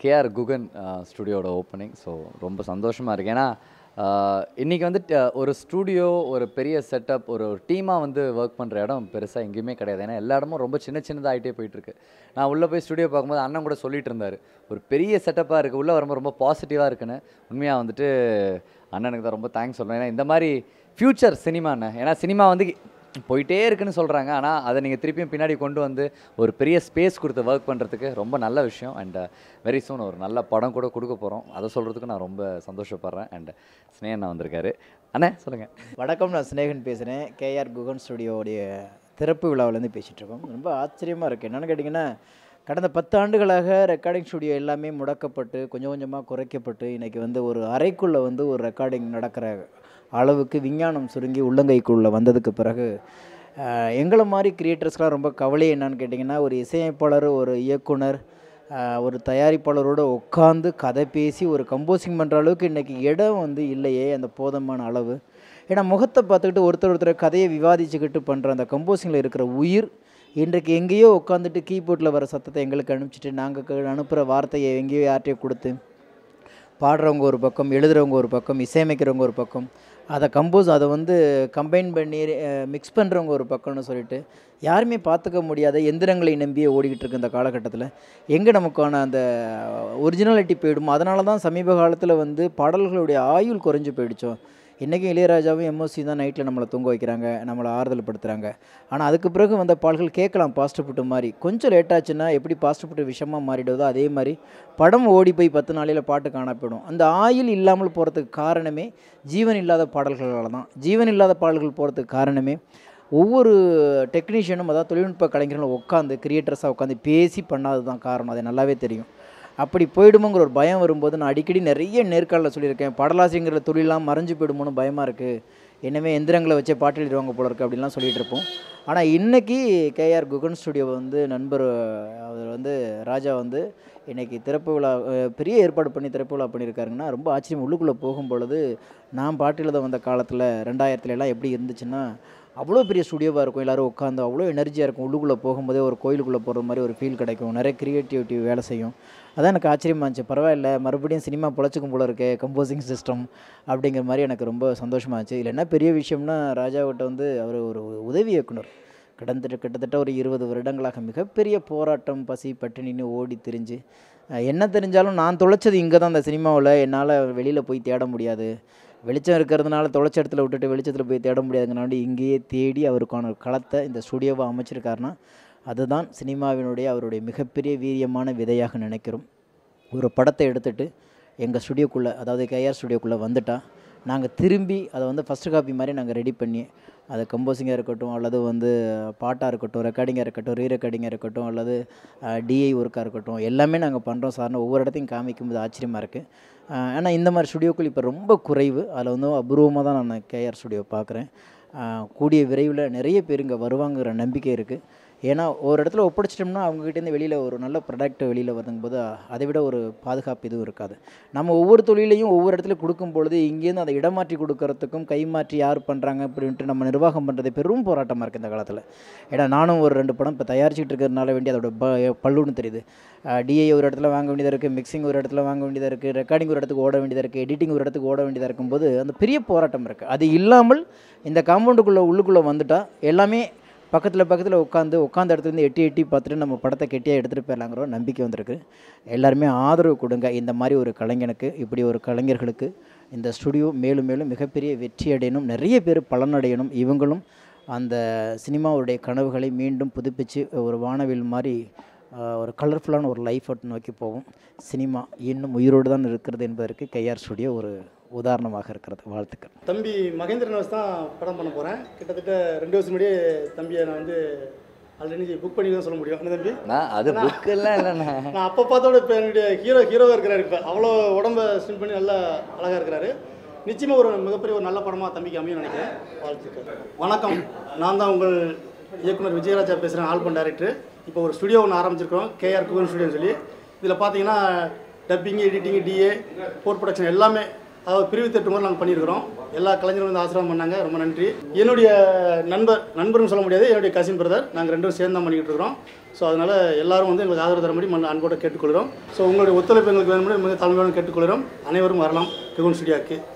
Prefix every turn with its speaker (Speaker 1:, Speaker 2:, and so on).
Speaker 1: KR Guhan ஸ்டுடியோட opening so ரொம்ப சந்தோஷமாக இருக்கு ஏன்னா ஆஹ், இன்னைக்கு வந்து ட- ஒரு ஸ்டூடியோ ஒரு பெரிய செட்டப் ஒரு டீமாக வந்து ஒர்க் பண்ணுற இடம் பெருசாக எங்கேயுமே கிடையாது ஏன்னா எல்லா இடமும் ரொம்ப சின்ன சின்னதாகிட்டே போயிட்டுருக்கு நான் உள்ளே போய் ஸ்டுடியோ பார்க்கும்போது அண்ணன் கூட சொல்லிட்டு இருந்தார் ஒரு பெரிய செட்டப்பாக இருக்குது உள்ளே வரும்போது ரொம்ப பாசிட்டிவாக இருக்குன்னு உண்மையாக வந்துட்டு அண்ணனுக்கு தான் ரொம்ப தேங்க்ஸ் சொல்கிறேன் ஏன்னா இந்த மாதிரி ஃப்யூச்சர் சினிமாண்ணே ஏன்னா சினிமா வந்து போயிட்டே இருக்குன்னு சொல்கிறாங்க ஆனால் அதை நீங்கள் திருப்பியும் பின்னாடி கொண்டு வந்து ஒரு பெரிய ஸ்பேஸ் கொடுத்து ஒர்க் பண்ணுறதுக்கு ரொம்ப நல்ல விஷயம் அண்ட் வெரி சூன் ஒரு நல்ல படம் கூட கொடுக்க போகிறோம் அதை சொல்கிறதுக்கு நான் ரொம்ப சந்தோஷப்படுறேன் அண்ட் ஸ்னேகண்ணா வந்திருக்காரு அண்ணே சொல்லுங்கள்
Speaker 2: வணக்கம் நான் சிநேகன் பேசுகிறேன் கேஆர் குகன் ஸ்டுடியோவுடைய திறப்பு விழாவிலேருந்து பேசிகிட்டு இருக்கோம் ரொம்ப ஆச்சரியமாக இருக்குது என்னென்னு கேட்டிங்கன்னா கடந்த பத்து ஆண்டுகளாக ரெக்கார்டிங் ஸ்டுடியோ எல்லாமே முடக்கப்பட்டு கொஞ்சம் கொஞ்சமாக குறைக்கப்பட்டு இன்றைக்கி வந்து ஒரு அறைக்குள்ளே வந்து ஒரு ரெக்கார்டிங் நடக்கிற அளவுக்கு விஞ்ஞானம் சுருங்கி உள்ளங்கைக்குள்ளே வந்ததுக்கு பிறகு ஆஹ், எங்களை மாதிரி கிரியேட்டர்ஸ்க்கெலாம் ரொம்ப கவலை என்னன்னு கேட்டிங்கன்னா ஒரு இசையமைப்பாளர் ஒரு இயக்குனர் ஆஹ், ஒரு தயாரிப்பாளரோட உட்காந்து கதை பேசி ஒரு கம்போசிங் பண்ணுற அளவுக்கு இன்றைக்கி இடம் வந்து இல்லையே அந்த போதுமான அளவு ஏன்னா முகத்தை பார்த்துக்கிட்டு ஒருத்தர் ஒருத்தர் கதையை விவாதிச்சுக்கிட்டு பண்ணுற அந்த கம்போசிங்கில் இருக்கிற உயிர் இன்றைக்கு எங்கேயோ உட்காந்துட்டு கீபோர்டில் வர சத்தத்தை எங்களுக்கு அனுப்பிச்சிட்டு நாங்கள் அனுப்புகிற வார்த்தையை எங்கேயோ யார்கிட்டயோ கொடுத்து பாடுறவங்க ஒரு பக்கம் எழுதுகிறவங்க ஒரு பக்கம் இசையமைக்கிறவங்க ஒரு பக்கம் அதை கம்போஸ் அதை வந்து கம்பைன் பண்ணி மிக்ஸ் பண்ணுறவங்க ஒரு பக்கம்னு சொல்லிட்டு யாருமே பார்த்துக்க முடியாத எந்திரங்களை நம்பியே ஓடிக்கிட்டு இருக்கு இந்த காலகட்டத்தில் எங்கே நமக்கான அந்த ஒரிஜினாலிட்டி போயிடுமோ அதனால தான் சமீப காலத்தில் வந்து பாடல்களுடைய ஆயுள் குறைஞ்சு போயிடுச்சோ இன்றைக்கும் இளையராஜாவும் எம்ஓசி தான் நைட்டில் நம்மளை தூங்க வைக்கிறாங்க நம்மளை ஆறுதல் படுத்துகிறாங்க ஆனால் அதுக்கு பிறகு வந்த பாடல்கள் கேட்கலாம் பாஸ்ட் புட்டு மாதிரி கொஞ்சம் லேட் ஆச்சுன்னா எப்படி பாஸ்ட் புட்டு விஷமாக மாறிடுதோ அதே மாதிரி படம் ஓடி போய் பத்து நாளையில் பாட்டு காண போயிடும் அந்த ஆயில் இல்லாமல் போகிறதுக்கு காரணமே ஜீவன் இல்லாத பாடல்களால் தான் ஜீவன் இல்லாத பாடல்கள் போகிறதுக்கு காரணமே ஒவ்வொரு டெக்னீஷியனும் அதாவது தொழில்நுட்ப கலைஞர்களும் உட்காந்து கிரியேட்டர்ஸாக உட்காந்து பேசி பண்ணாதது தான் காரணம் அது நல்லாவே தெரியும் அப்படி போயிடுமோங்கிற ஒரு பயம் வரும்போது நான் அடிக்கடி நிறைய நேர்காணலில் சொல்லியிருக்கேன் பாடலாசிங்கிற தொழிலாம் மறைஞ்சு போயிடுமோன்னு பயமாக இருக்குது எனவே எந்திரங்களை வச்சே பாட்டு எழுதுவாங்க போல இருக்குது அப்படின்லாம் சொல்லிட்டு இருப்போம் ஆனால் இன்றைக்கி கேஆர் குகன் ஸ்டுடியோ வந்து நண்பர் அவர் வந்து ராஜா வந்து இன்றைக்கி திறப்பு விழா அஹ், பெரிய ஏற்பாடு பண்ணி திறப்பு விழா பண்ணியிருக்காருங்கன்னா ரொம்ப ஆச்சரியம் உள்ளுக்குள்ளே போகும் பொழுது நான் பாட்டு எழுத வந்த காலத்தில் ரெண்டாயிரத்துல எல்லாம் எப்படி இருந்துச்சுன்னா அவ்வளோ பெரிய ஸ்டுடியோவாக இருக்கும் எல்லோரும் உட்காந்து அவ்வளோ எனர்ஜியாக இருக்கும் உள்ளுக்குள்ளே போகும்போதே ஒரு கோயிலுக்குள்ளே போகிற மாதிரி ஒரு ஃபீல் கிடைக்கும் நிறைய க்ரியேட்டிவிட்டி வேலை செய்யும் அதான் எனக்கு ஆச்சரியமாக இருந்துச்சு பரவாயில்ல மறுபடியும் சினிமா பொழைச்சிக்கும் போல இருக்கே கம்போசிங் சிஸ்டம் அப்படிங்கிற மாதிரி எனக்கு ரொம்ப சந்தோஷமாக இருந்துச்சு இதில் என்ன பெரிய விஷயம்னா ராஜாவிட்ட வந்து அவர் ஒரு உதவி இயக்குனர் கிட்டத்தட்ட கிட்டத்தட்ட ஒரு இருபது வருடங்களாக மிகப்பெரிய போராட்டம் பசி பட்டினின்னு ஓடி திரிஞ்சு அஹ், என்ன தெரிஞ்சாலும் நான் தொலைச்சது இங்கே தான் அந்த சினிமாவில் என்னால் வெளியில் போய் தேட முடியாது வெளிச்சம் இருக்கிறதுனால தொலைச்ச இடத்துல விட்டுட்டு வெளிச்சத்தில் போய் தேட முடியாதுங்கனாடி இங்கேயே தேடி அவருக்கான ஒரு களத்தை இந்த ஸ்டுடியோவை அமைச்சிருக்காருன்னா அதுதான் சினிமாவினுடைய அவருடைய மிகப்பெரிய வீரியமான விதையாக நினைக்கிறோம் ஒரு படத்தை எடுத்துட்டு எங்கள் ஸ்டுடியோக்குள்ளே அதாவது கேஆர் ஸ்டுடியோக்குள்ளே வந்துட்டா நாங்கள் திரும்பி அதை வந்து ஃபஸ்ட்டு காப்பி மாதிரி நாங்கள் ரெடி பண்ணி அது கம்போசிங்காக இருக்கட்டும் அல்லது வந்து பாட்டாக இருக்கட்டும் ரெக்கார்டிங்காக இருக்கட்டும் ரீ ரெக்கார்டிங்காக இருக்கட்டும் அல்லது டிஐ ஒர்க்காக இருக்கட்டும் எல்லாமே நாங்கள் பண்ணுறோம் சார்னு ஒவ்வொரு இடத்தையும் காமிக்கும்போது ஆச்சரியமாக இருக்குது ஆனால் இந்த மாதிரி ஸ்டுடியோக்கள் இப்போ ரொம்ப குறைவு அதில் வந்து அபூர்வமாக தான் நான் கேஆர் ஸ்டுடியோ பார்க்குறேன் கூடிய விரைவில் நிறைய பேர் இங்கே வருவாங்கிற நம்பிக்கை இருக்குது ஏன்னா ஒரு இடத்துல ஒப்படைச்சிட்டோம்னா அவங்ககிட்டேருந்து வெளியில் ஒரு நல்ல ப்ராடக்ட் வெளியில் வருதுங்கும்போது அதை விட ஒரு பாதுகாப்பு எதுவும் இருக்காது நம்ம ஒவ்வொரு தொழிலையும் ஒவ்வொரு இடத்துல கொடுக்கும் பொழுது இங்கேருந்து அதை இடமாற்றி கொடுக்கறதுக்கும் கைமாற்றி யார் பண்ணுறாங்க அப்படின்ட்டு நம்ம நிர்வாகம் பண்ணுறது பெரும் போராட்டமாக இருக்குது இந்த காலத்தில் ஏன்னா நானும் ஒரு ரெண்டு படம் இப்போ தயாரிச்சுட்டு இருக்கிறதுனால வேண்டி அதோட ப பல்லுன்னு தெரியுது டிஐ ஒரு இடத்துல வாங்க வேண்டியதாக இருக்குது மிக்சிங் ஒரு இடத்துல வாங்க வேண்டியதாக இருக்குது ரெக்கார்டிங் ஒரு இடத்துக்கு ஓட வேண்டியதாக இருக்குது எடிட்டிங் ஒரு இடத்துக்கு ஓட வேண்டியதாக இருக்கும்போது அந்த பெரிய போராட்டம் இருக்குது அது இல்லாமல் இந்த காம்பவுண்டுக்குள்ளே உள்ளுக்குள்ளே வந்துட்டா எல்லாமே பக்கத்தில் பக்கத்தில் உட்காந்து உட்காந்த இடத்துலேருந்து எட்டி எட்டி பார்த்துட்டு நம்ம படத்தை கெட்டியாக எடுத்துகிட்டு போயிடலாங்கிற ஒரு நம்பிக்கை வந்திருக்கு எல்லாருமே ஆதரவு கொடுங்க இந்த மாதிரி ஒரு கலைஞனுக்கு இப்படி ஒரு கலைஞர்களுக்கு இந்த ஸ்டுடியோ மேலும் மேலும் மிகப்பெரிய வெற்றி அடையணும் நிறைய பேர் பலனடையணும் இவங்களும் அந்த சினிமாவுடைய கனவுகளை மீண்டும் புதுப்பிச்சு ஒரு வானவில் மாதிரி ஆஹ், ஒரு கலர்ஃபுல்லான ஒரு லைஃப் நோக்கி போகும் சினிமா இன்னும் உயிரோடு தான் இருக்கிறது என்பதற்கு கையார் ஸ்டுடியோ ஒரு உதாரணமாக இருக்கிறது வாழ்த்துக்கள்
Speaker 3: தம்பி மகேந்திரன் வச்சு தான் படம் பண்ண போகிறேன் கிட்டத்தட்ட ரெண்டு வருஷம் முன்னாடியே தம்பியை நான் வந்து ஆல்ரெடி புக் பண்ணி தான் சொல்ல முடியும் என்ன தம்பி
Speaker 1: நான் அது புக்கெல்லாம் இல்லைண்ணே
Speaker 3: நான் அப்போ பார்த்தோட இப்போ என்னுடைய ஹீரோ ஹீரோவாக இருக்கிறாரு இப்போ அவ்வளோ உடம்ப ஸ்டிம் பண்ணி நல்லா அழகாக இருக்கிறாரு நிச்சயமாக ஒரு மிகப்பெரிய ஒரு நல்ல படமாக தம்பிக்கு அமையும் நினைக்கிறேன் வாழ்த்துக்கள் வணக்கம் நான் தான் உங்கள் இயக்குனர் விஜயராஜா பேசுகிறேன் ஆல்பம் டைரக்டர் இப்போ ஒரு ஸ்டுடியோ ஒன்று ஆரம்பிச்சிருக்கோம் கேஆர் குகன் ஸ்டுடியோன்னு சொல்லி இதில் பார்த்தீங்கன்னா dubbing editing DA post production எல்லாமே அதாவது பிரிவு தட்டு மாதிரி நாங்கள் பண்ணியிருக்கிறோம் எல்லா கலைஞரும் வந்து ஆசீர்வாதம் பண்ணாங்க ரொம்ப நன்றி என்னுடைய நண்பர் நண்பர்னு சொல்ல முடியாது என்னுடைய கசின் பிரதர் நாங்கள் ரெண்டும் சேர்ந்து தான் பண்ணிக்கிட்டு இருக்கிறோம் ஸோ அதனால் எல்லாரும் வந்து எங்களுக்கு ஆதரவு தரும்படி மண் அன்போடு கேட்டுக்கொள்கிறோம் ஸோ உங்களுடைய ஒத்துழைப்பு எங்களுக்கு வேணும்னு மிக தலைமையோடு கேட்டுக்கொள்கிறோம் அனைவரும் வரலாம் குகன் ஸ்டுடியோக்கு